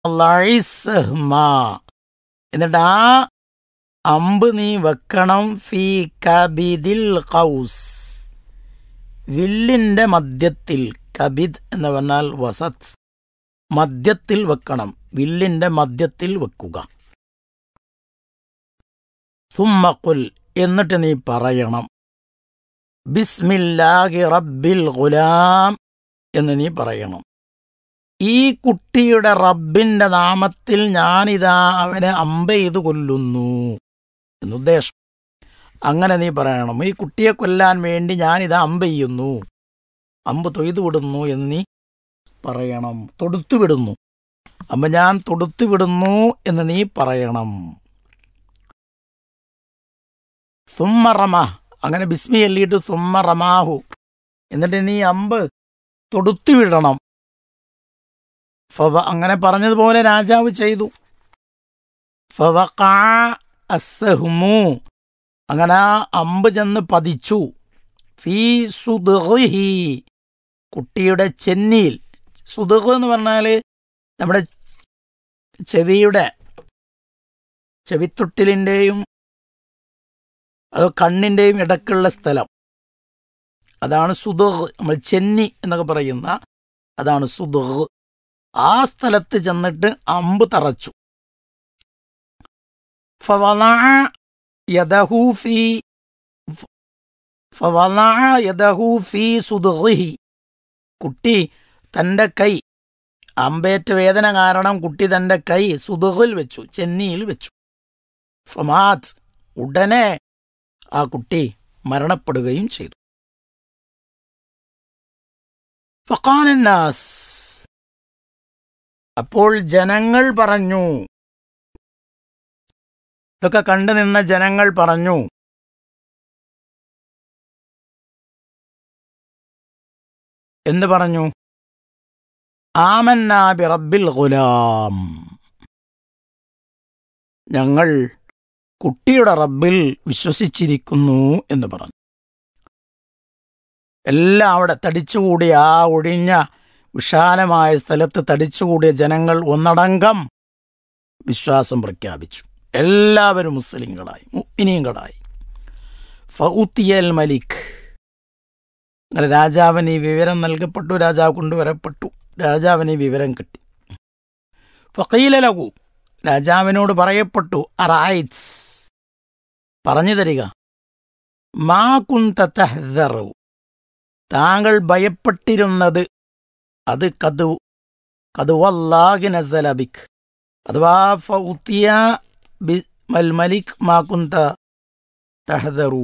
ലൈസഹ്മ എന്നിട്ട് ആ അമ്പ് നീ വെക്കണം ഫീ കബിദിൽ കൗസ് വില്ലിന്റെ മധ്യത്തിൽ കബിദ് എന്ന് പറഞ്ഞാൽ വസത് മധ്യത്തിൽ വെക്കണം വില്ലിന്റെ മധ്യത്തിൽ വെക്കുക സുമ്മക്കുൽ എന്നിട്ട് നീ പറയണം ബിസ്മില്ലാഹി റബ്ബിൽ ഗുലാം എന്ന് നീ പറയണം ഈ കുട്ടിയുടെ റബ്ബിന്റെ നാമത്തിൽ ഞാനിതാ അവനെ അമ്പ ചെയ്ത് കൊല്ലുന്നു എന്നുദ്ദേശം അങ്ങനെ നീ പറയണം ഈ കുട്ടിയെ കൊല്ലാൻ വേണ്ടി ഞാനിതാ അമ്പ ചെയ്യുന്നു അമ്പ് തൊയ്തു വിടുന്നു എന്ന് നീ പറയണം തൊടുത്തു വിടുന്നു അമ്പ ഞാൻ തൊടുത്തു വിടുന്നു എന്ന് നീ പറയണം സുമ്മറമ അങ്ങനെ ബിസ്മി എല്ലിയിട്ട് സുമ്മറമാഹു എന്നിട്ട് നീ അമ്പ് തൊടുത്തു വിടണം ഫവ അങ്ങനെ പറഞ്ഞതുപോലെ രാജാവ് ചെയ്തു ഫവഖാ അസ്സഹ്മു അങ്ങനെ ആ അമ്പ് ചെന്ന് പതിച്ചു ഫീ സുദ്ഹി കുട്ടിയുടെ ചെന്നിയിൽ സുദ്ഹ് എന്ന് പറഞ്ഞാൽ നമ്മുടെ ചെവിയുടെ ചെവിത്തൊട്ടിലിൻ്റെയും അത് കണ്ണിൻ്റെയും ഇടക്കുള്ള സ്ഥലം അതാണ് സുദഹ് നമ്മൾ ചെന്നി എന്നൊക്കെ പറയുന്ന അതാണ് സുദഹ് ആ സ്ഥലത്ത് ചെന്നിട്ട് അമ്പ് തറച്ചു فوضع يده في فوضع يده في صدغه കുട്ടി തൻ്റെ കൈ അമ്പേറ്റ വേദന കാരണം കുട്ടി തൻ്റെ കൈ സുദഹിൽ വെച്ചു ചെന്നിയിൽ വെച്ചു ഫമാത് ഉടനെ ആ കുട്ടി മരണപ്പെടുകയും ചെയ്തു ഫഖാനന്നാസ് അപ്പോൾ ജനങ്ങൾ പറഞ്ഞു ഇതൊക്കെ കണ്ടു നിന്ന ജനങ്ങൾ പറഞ്ഞു എന്ത് പറഞ്ഞു ആമന്നാബി റബ്ബിൽ ഗുലാം ഞങ്ങൾ കുട്ടിയുടെ റബ്ബിൽ വിശ്വസിച്ചിരിക്കുന്നു എന്ന് പറഞ്ഞു എല്ലാം അവിടെ തടിച്ചുകൂടിയ ആ ഒഴിഞ്ഞ വിശാലമായ സ്ഥലത്ത് തടിച്ചുകൂടിയ ജനങ്ങൾ ഒന്നടങ്കം വിശ്വാസം പ്രഖ്യാപിച്ചു എല്ലാവരും മുസ്ലിങ്ങളായി മുഅ്മിനീങ്ങളായി ഫൗത്തിയൽ മലിക് അങ്ങനെ രാജാവിന് ഈ വിവരം നൽകപ്പെട്ടു രാജാവ് കൊണ്ടുവരപ്പെട്ടു രാജാവിന് ഈ വിവരം കിട്ടി ഫക്കീല ലഘു രാജാവിനോട് പറയപ്പെട്ടു അറായിറ്റ്സ് പറഞ്ഞു തരിക മാ കുന്ത തഹ്ദറു താങ്കൾ ഭയപ്പെട്ടിരുന്നത് അത് കതു കതുവല്ലാഹി നസലബിക് അഥവാ ഫൗത്തിയ ബിൽ മലിക് മാ കുന്ത തഹദറു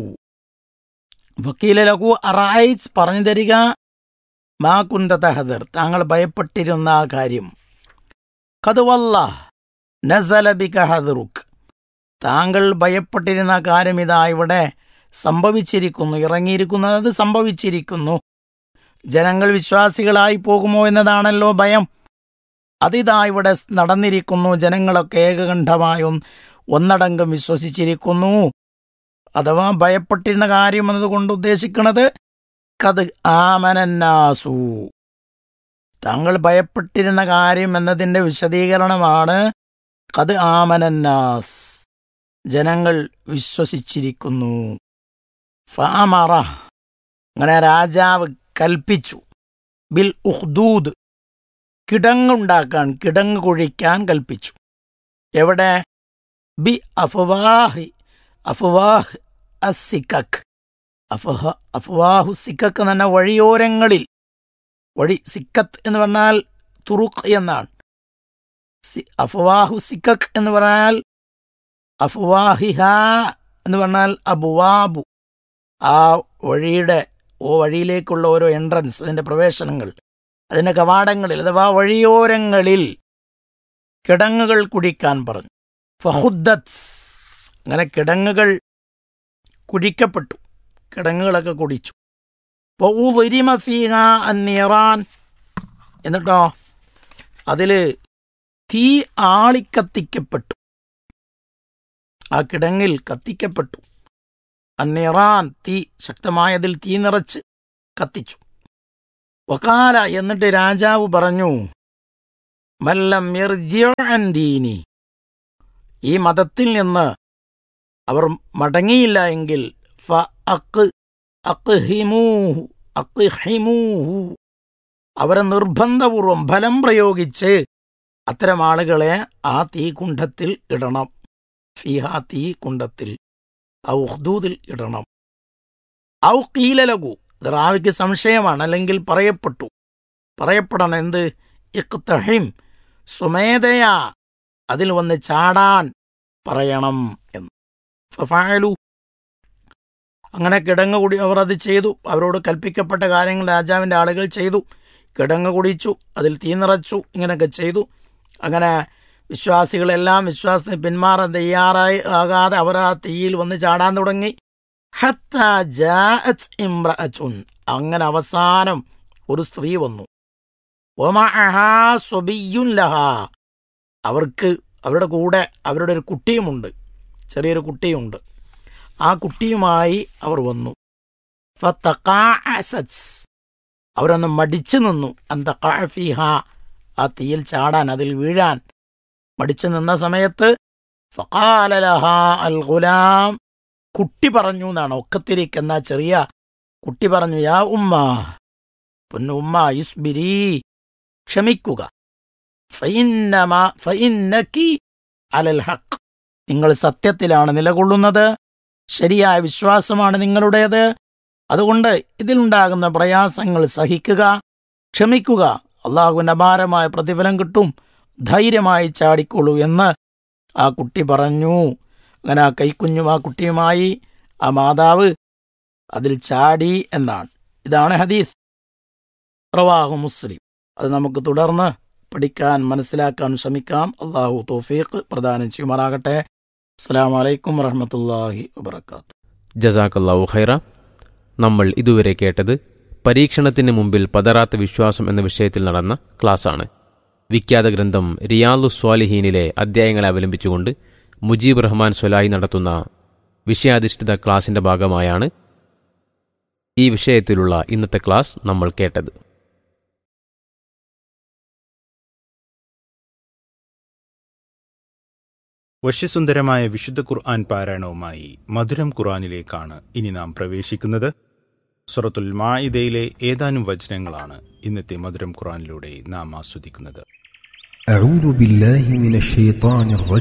വക്കീല ലഘു അറായിറ്റ്സ് പറഞ്ഞു തരിക മാ കുന്ത തഹദർ താങ്കൾ ഭയപ്പെട്ടിരുന്ന ആ കാര്യം കതുവല്ല നസലബിക ഹദറുക്ക് താങ്കൾ ഭയപ്പെട്ടിരുന്ന കാര്യം ഇതാ ഇവിടെ സംഭവിച്ചിരിക്കുന്നു ഇറങ്ങിയിരിക്കുന്നു അത് സംഭവിച്ചിരിക്കുന്നു ജനങ്ങൾ വിശ്വാസികളായി പോകുമോ എന്നതാണല്ലോ ഭയം അതിതാ ഇവിടെ നടന്നിരിക്കുന്നു ജനങ്ങളൊക്കെ ഏകകണ്ഠമായും ഒന്നടങ്കം വിശ്വസിച്ചിരിക്കുന്നു അഥവാ ഭയപ്പെട്ടിരുന്ന കാര്യം എന്നതുകൊണ്ട് ഉദ്ദേശിക്കുന്നത് കത് ആമനന്നാസു താങ്കൾ ഭയപ്പെട്ടിരുന്ന കാര്യം എന്നതിൻ്റെ വിശദീകരണമാണ് കത് ആമനന്നാസ് ജനങ്ങൾ വിശ്വസിച്ചിരിക്കുന്നു ഫാമറ അങ്ങനെ രാജാവ് കൽപ്പിച്ചു ബിൽ ഉഹ്ദൂദ് കിടങ്ങുണ്ടാക്കാൻ കിടങ്ങ് കുഴിക്കാൻ കൽപ്പിച്ചു എവിടെ ബി അഫ്വാഹി അഫ്വാഹ് അസിക്കക് അഫഹ അഫ്വാഹു സിക്കക്ക് എന്ന വഴിയോരങ്ങളിൽ വഴി സിക്കത്ത് എന്ന് പറഞ്ഞാൽ തുറുഖ് എന്നാണ് അഫ്വാഹു സിക്കക് എന്ന് പറഞ്ഞാൽ അഫ്വാഹിഹ എന്ന് പറഞ്ഞാൽ അബുവാബു ആ വഴിയുടെ ഓ വഴിയിലേക്കുള്ള ഓരോ എൻട്രൻസ് അതിൻ്റെ പ്രവേശനങ്ങൾ അതിൻ്റെ കവാടങ്ങളിൽ അഥവാ വഴിയോരങ്ങളിൽ കിടങ്ങുകൾ കുടിക്കാൻ പറഞ്ഞു ഫഹുദ്ദത്ത് അങ്ങനെ കിടങ്ങുകൾ കുഴിക്കപ്പെട്ടു കിടങ്ങുകളൊക്കെ കുടിച്ചു ഫീഹ അന്നീറാൻ എന്നിട്ടോ അതിൽ തീ ആളിക്കത്തിക്കപ്പെട്ടു ആ കിടങ്ങിൽ കത്തിക്കപ്പെട്ടു അന്നിറാൻ തീ ശക്തമായതിൽ തീ നിറച്ച് കത്തിച്ചു വക്കാല എന്നിട്ട് രാജാവ് പറഞ്ഞു മല്ലം യർജിഉ അൻ ദീനി ഈ മതത്തിൽ നിന്ന് അവർ മടങ്ങിയില്ല എങ്കിൽ ഫ അക്ക് അക്ഹിമൂഹു അക്ഹിമൂഹു അവരെ നിർബന്ധപൂർവം ഫലം പ്രയോഗിച്ച് അത്തരം ആളുകളെ ആ തീകുണ്ഠത്തിൽ ഇടണം ഫിഹ തീ കുണ്ടത്തിൽ ഔ ഹുദൂദിൽ ഇടണം ഔ കീലലകു ഇത് റാവിക്ക് സംശയമാണ് അല്ലെങ്കിൽ പറയപ്പെട്ടു പറയപ്പെടണം എന്ത് ഇഖ്തഹിം സുമേധയാ അതിൽ വന്ന് ചാടാൻ പറയണം എന്ന് ഫഫാലു അങ്ങനെ കിടങ്ങ് കുടി അവർ അത് ചെയ്തു അവരോട് കൽപ്പിക്കപ്പെട്ട കാര്യങ്ങൾ രാജാവിൻ്റെ ആളുകൾ ചെയ്തു കിടങ്ങ് കുടിച്ചു അതിൽ തീ നിറച്ചു ഇങ്ങനെയൊക്കെ ചെയ്തു അങ്ങനെ വിശ്വാസികളെല്ലാം വിശ്വാസത്തിന് പിന്മാറാൻ തയ്യാറായി ആകാതെ അവർ ആ തീയിൽ വന്ന് ചാടാൻ തുടങ്ങി ഹത്താ ജാഅത് ഇംറഅത്തുൻ. അങ്ങനെ അവസാനം ഒരു സ്ത്രീ വന്നു ഒമഅഹാ സ്വബിയ്യുൻ ലഹാ. അവർക്ക് അവരുടെ കൂടെ അവരുടെ ഒരു കുട്ടിയുമുണ്ട് ചെറിയൊരു കുട്ടിയുണ്ട് ആ കുട്ടിയുമായി അവർ വന്നു ഫത്തഖാഅസത്. അവരൊന്ന് മടിച്ചു നിന്നു അന്തഖാഫിഹ ആ തീയിൽ ചാടാൻ അതിൽ വീഴാൻ മടിച്ചു നിന്ന സമയത്ത് ഫഖാലലഹ അൽ ഗുലാം കുട്ടി പറഞ്ഞു എന്നാണ് ഒക്കത്തിരിക്കുന്ന ചെറിയ കുട്ടി പറഞ്ഞു യാ ഉമ്മ പൊന്നു ഉമ്മ യുസ്ബിരി ക്ഷമിക്കുക ഫഇന്നമ ഫഇന്നക്കി അലൽ ഹക്ക് നിങ്ങൾ സത്യത്തിലാണ് നിലകൊള്ളുന്നത് ശരിയായ വിശ്വാസമാണ് നിങ്ങളുടേത് അതുകൊണ്ട് ഇതിലുണ്ടാകുന്ന പ്രയാസങ്ങൾ സഹിക്കുക ക്ഷമിക്കുക അള്ളാഹുവിൻ്റെ അപാരമായ പ്രതിഫലം കിട്ടും ധൈര്യമായി ചാടിക്കൊള്ളൂ എന്ന് ആ കുട്ടി പറഞ്ഞു അങ്ങനെ ആ കൈക്കുഞ്ഞും ആ കുട്ടിയുമായി ആ മാതാവ് അതിൽ ചാടി എന്നാണ് ഇതാണ് ഹദീസ് റവാഹു മുസ്ലിം അത് നമുക്ക് തുടർന്ന് പഠിക്കാൻ മനസ്സിലാക്കാൻ ശ്രമിക്കാം അള്ളാഹു തോഫീഖ് പ്രദാനം ചെയ്യുമാറാകട്ടെ അസ്സാം വലൈക്കും വറഹമത്തല്ലാഹി വബർക്കാത്തു ജസാക്കല്ലാവു ഖൈറ നമ്മൾ ഇതുവരെ കേട്ടത് പരീക്ഷണത്തിന് മുമ്പിൽ പതറാത്ത വിശ്വാസം എന്ന വിഷയത്തിൽ നടന്ന ക്ലാസ്സാണ് വിഖ്യാത ഗ്രന്ഥം റിയാലു സ്വാലിഹീനിലെ അധ്യായങ്ങളെ അവലംബിച്ചുകൊണ്ട് മുജീബ് റഹ്മാൻ സൊലായി നടത്തുന്ന വിഷയാധിഷ്ഠിത ക്ലാസിന്റെ ഭാഗമായാണ് ഈ വിഷയത്തിലുള്ള ഇന്നത്തെ ക്ലാസ് നമ്മൾ കേട്ടത് വശ്യസുന്ദരമായ വിശുദ്ധ ഖുർആൻ പാരായണവുമായി മധുരം ഖുർആനിലേക്കാണ് ഇനി നാം പ്രവേശിക്കുന്നത് സുറത്തുൽ മായിദയിലെ ഏതാനും വചനങ്ങളാണ് ഇന്നത്തെ മധുരം ഖുർആനിലൂടെ നാം ആസ്വദിക്കുന്നത് أعوذ بالله من الشيطان الرجيم